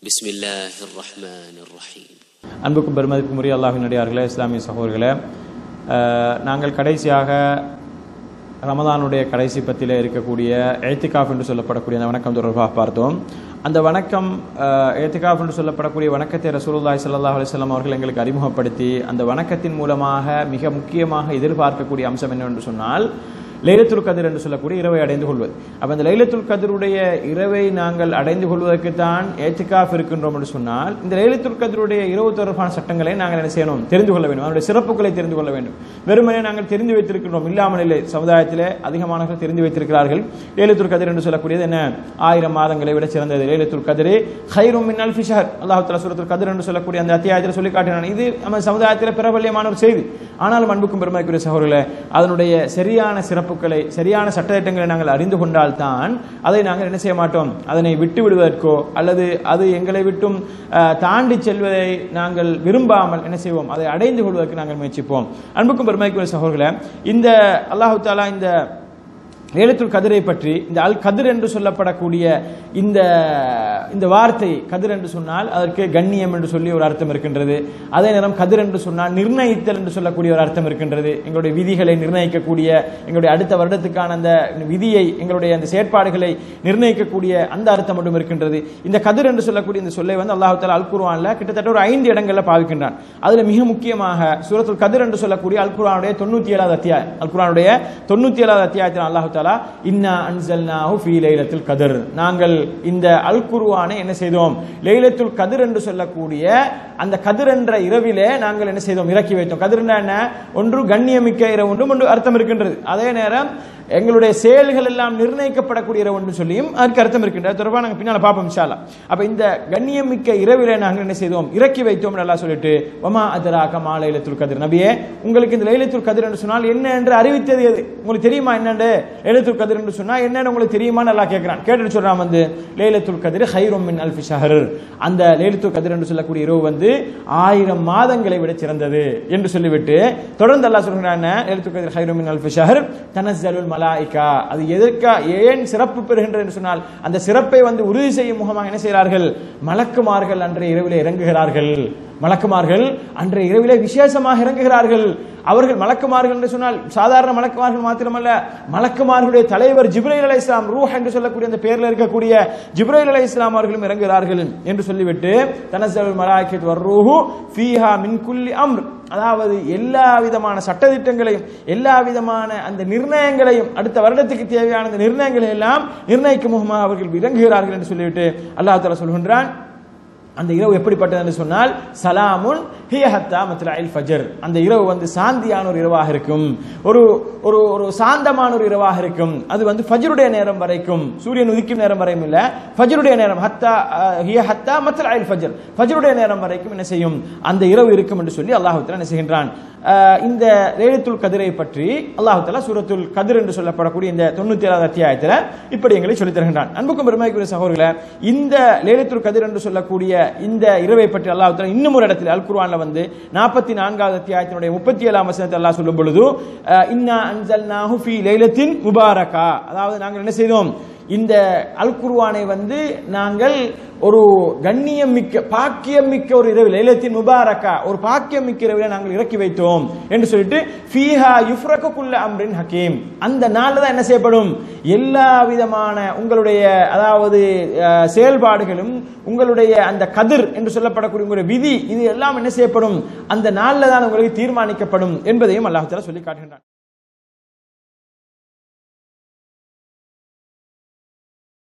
بسم الله الرحمن الرحيم அன்புக்கும் பெருமதிக்கும் உரிய அல்லாஹின் நடிகார்களே இஸ்லாமிய சகோதரர்களே அஹ், நாங்கள் கடைசியாக ரமதானுடைய கடைசி பத்தியில் இருக்கக்கூடிய ஏத்திகாஃப் என்று சொல்லப்படக்கூடிய அந்த வணக்கம் தொடர்பாக பார்த்தோம் அந்த வணக்கம் அஹ், ஏத்திகாஃப் என்று சொல்லப்படக்கூடிய வணக்கத்தை ரசூலுல்லாஹி ஸல்லல்லாஹு அலைஹி வஸல்லம் அவர்கள் எங்களுக்கு அறிமுகப்படுத்தி அந்த வணக்கத்தின் மூலமாக மிக முக்கியமாக எதிர்பார்க்கக்கூடிய அம்சம் என்னவென்று சொன்னால் லைலத்துல் கதிர் என்று சொல்லக்கூடிய இரவை அடைந்து கொள்வது அப்ப அந்த லைலத்துல் கதிருடைய இரவை நாங்கள் அடைந்து கொள்வதற்கு தான் ஏத்திகாஃப் இருக்கின்றோம் என்று சொன்னால் இந்த லைலத்துல் கதிருடைய இரவு தொடர்பான சட்டங்களை நாங்கள் என்ன செய்யணும் தெரிந்து கொள்ள வேண்டும் அதனுடைய சிறப்புகளை தெரிந்து கொள்ள வேண்டும் வெறுமனே நாங்கள் தெரிந்து வைத்திருக்கின்றோம் இல்லாமல் இல்லை சமுதாயத்திலே அதிகமானவர்கள் தெரிந்து வைத்திருக்கிறார்கள் லைலத்துல் கதிர் என்று சொல்லக்கூடியது என்ன ஆயிரம் மாதங்களை விட சிறந்தது லைலத்துல் கதிரே ஹைரும் மின் அல்ஃபி ஷஹர் அல்லாஹ் தஆலா சூரத்துல் கதிர் என்று சொல்லக்கூடிய அந்த அத்தியாயத்தில் சொல்லி காட்டினான் இது நம்ம சமுதாயத்தில் பிரபல்யமான ஒரு செய்தி ஆனாலும் அன்புக்கும் பெருமைக்குரிய சகோதரர்களே அதனுடைய சரியான சிறப்புகளை சரியான சட்டத்திட்டங்களை நாங்கள் அறிந்து கொண்டால்தான் அதை நாங்கள் என்ன செய்ய மாட்டோம் அதனை விட்டு விடுவதற்கோ அல்லது அது எங்களை விட்டும் அஹ், தாண்டி செல்வதை நாங்கள் விரும்பாமல் என்ன செய்வோம் அதை அடைந்து கொள்வதற்கு நாங்கள் முயற்சிப்போம் அன்புக்கும் பெருமைக்குரிய சகோதரர்களே இந்த அல்லாஹு தாலா இந்த லேலத்துல் கதிரை பற்றி இந்த அல் கதிர் என்று சொல்லப்படக்கூடிய இந்த இந்த வார்த்தை கதிர் என்று சொன்னால் அதற்கு கண்ணியம் என்று சொல்லி ஒரு அர்த்தம் இருக்கின்றது அதே நேரம் கதிர் என்று சொன்னால் நிர்ணயித்தல் என்று சொல்லக்கூடிய ஒரு அர்த்தம் இருக்கின்றது எங்களுடைய விதிகளை நிர்ணயிக்கக்கூடிய எங்களுடைய அடுத்த வருடத்துக்கான அந்த விதியை எங்களுடைய அந்த செயற்பாடுகளை நிர்ணயிக்கக்கூடிய அந்த அர்த்தம் மட்டும் இருக்கின்றது இந்த கதிர் என்று சொல்லக்கூடிய இந்த சொல்லை வந்து அல்லாஹு தாலா அல் குர்ஆன்ல கிட்டத்தட்ட ஒரு ஐந்து இடங்கள்ல பாவிக்கின்றான் அதுல மிக முக்கியமாக சூரத்துல் கதிர் என்று சொல்லக்கூடிய அல் குர்ஆனுடைய தொண்ணூத்தி ஏழாவது அத்தியாயம் அல் குர்ஆனுடைய தொண்ணூத்தி ஏழாவது அத்தியாயத்தில் அல்லாஹு தாலா இன்னா அன்சல்னாஹு ஃபீ லைலத்துல் கதிர் நாங்கள் இந்த அல் குர்ஆனை என்ன செய்தோம் லைலத்துல் கதிர் என்று சொல்லக்கூடிய அந்த கதிர் என்ற இரவிலே நாங்கள் என்ன செய்தோம் இறக்கி வைத்தோம் கதிர்னா என்ன ஒன்று கண்ணியமிக்க இரவு ஒன்றும் ஒன்று அர்த்தம் இருக்கின்றது அதே நேரம் எங்களுடைய செயல்கள் எல்லாம் நிர்ணயிக்கப்படக்கூடிய இரவு என்று சொல்லியும் அதற்கு அர்த்தம் இருக்கின்றது அது தொடர்பாக நாங்கள் பின்னால பார்ப்போம் இன்ஷா அல்லாஹ். அப்ப இந்த கண்ணியமிக்க இரவிலே நாங்கள் என்ன செய்தோம் இறக்கி வைத்தோம் நல்லா சொல்லிட்டு ஒமா அதராக மா லைலத்துல் கதிர் நபியே உங்களுக்கு இந்த லைலத்துல் கதிர் என்று சொன்னால் என்ன என்று அறிவித்தது எது உங்களுக்கு தெரியுமா என்னண்டு லைலத்துல் கதிர் என்று சொன்னா என்னன்னு உங்களுக்கு தெரியுமா நல்லா கேட்கிறான் கேட்டுட்டு சொல்றான் வந்து லைலத்துல் கதிர் ஹைரும் மின் அல்ஃபி ஷஹர் அந்த லைலத்துல் கதிர் என்று சொல்லக்கூடிய இரவு வந்து ஆயிரம் மாதங்களை விட சிறந்தது என்று சொல்லிவிட்டு தொடர்ந்து அல்லாஹ் சொல்கிறான் லைலத்துல் கதிர் ஹைரும் மின் அல்ஃபி ஷஹர் தனஸ்ஸலுல் மலாயிகா அது எதற்கா ஏன் சிறப்பு பெறுகின்றது என்று சொன்னால் அந்த சிறப்பை வந்து உறுதி செய்யும் முகமாக என்ன செய்கிறார்கள் மலக்குமார்கள் அன்றைய இரவிலே இறங்குகிறார்கள் மலக்குமார்கள் அன்றைய இரவிலே விசேஷமாக இறங்குகிறார்கள் அவர்கள் மலக்குமார்கள் என்று சொன்னால் சாதாரண மலக்குமார்கள் மாத்திரமல்ல மலக்குமார்களுடைய தலைவர் ஜிப்ரைல் அலை இஸ்லாம் ரூஹ் என்று சொல்லக்கூடிய அந்த பேரில் இருக்கக்கூடிய ஜிப்ரைல் அலை இஸ்லாம் அவர்களும் இறங்குகிறார்கள் என்று சொல்லிவிட்டு தனசல் மலாய்க்கத் வர்ரூஹு ஃபீஹா மின் குல்லி அம்ர் அதாவது எல்லா விதமான சட்டதிட்டங்களையும் எல்லா விதமான அந்த நிர்ணயங்களையும் அடுத்த வருடத்துக்கு தேவையான அந்த நிர்ணயங்களை எல்லாம் நிர்ணயிக்கும் முகமாக அவர்கள் இறங்குகிறார்கள் என்று சொல்லிவிட்டு அல்லாஹ் தஆலா சொல்கின்றான் அந்த இரவு எப்படிப்பட்டது என்று சொன்னால் சலாமுன் ஹிய ஹத்தா மத்லஇல் ஃபஜர் அந்த இரவு வந்து சாந்தியான ஒரு இரவாக இருக்கும் ஒரு ஒரு ஒரு சாந்தமான ஒரு இரவாக இருக்கும் அது வந்து ஃபஜருடைய நேரம் வரைக்கும் சூரியன் உதிக்கும் நேரம் வரையும் இல்ல ஃபஜருடைய நேரம் ஹத்தா அஹ், ஹிய ஹத்தா மத்லஇல் ஃபஜர் ஃபஜருடைய நேரம் வரைக்கும் என்ன செய்யும் அந்த இரவு இருக்கும் என்று சொல்லி அல்லாஹ் தஆலா என்ன செய்கின்றான் அஹ், இந்த லேலத்துல் கதிரை பற்றி அல்லாஹ் தஆலா சூரத்துல் கதிர் என்று சொல்லப்படக்கூடிய இந்த தொண்ணூத்தி ஏழாவது அத்தியாயத்தில் இப்படி எங்களை சொல்லித் தருகின்றான் அன்புக்கும் பெருமைக்குரிய சகோதரர்களே இந்த லேலத்துல் கதிர் என்று சொல்லக்கூடிய இந்த இரவை பற்றி அல்லாஹ் தஆலா இன்னும் ஒரு இடத்தில் அல் குர்ஆன்ல வந்து நாற்பத்தி நான்காவது அத்தியாயத்தினுடைய முப்பத்தி ஏழாம் வசனத்தை அல்லாஹ் சொல்லும் பொழுது அஹ், இன்னா அன்சல்நாஹு ஃபீ லைலத்தின் முபாரகா அதாவது நாங்கள் என்ன செய்தோம் இந்த அல் குர்ஆனை வந்து நாங்கள் ஒரு கண்ணியம் மிக்க பாக்கியம் மிக்க ஒரு இரவு லைலத்தின் முபாரக்கா ஒரு பாக்கியம் மிக்க இரவில நாங்கள் இறக்கி வைத்தோம் என்று சொல்லிட்டு ஃபீஹா யுஃப்ரகு குல்ல அம்ரின் ஹக்கீம் அந்த நாள்ல தான் என்ன செய்யப்படும் எல்லா விதமான உங்களுடைய அதாவது அஹ், செயல்பாடுகளும் உங்களுடைய அந்த கதிர் என்று சொல்லப்படக்கூடிய உங்களுடைய விதி இது எல்லாம் என்ன செய்யப்படும் அந்த நாள்ல தான் உங்களுக்கு தீர்மானிக்கப்படும் என்பதையும் அல்லாஹ் தஆலா சொல்லி காட்டுகின்றான்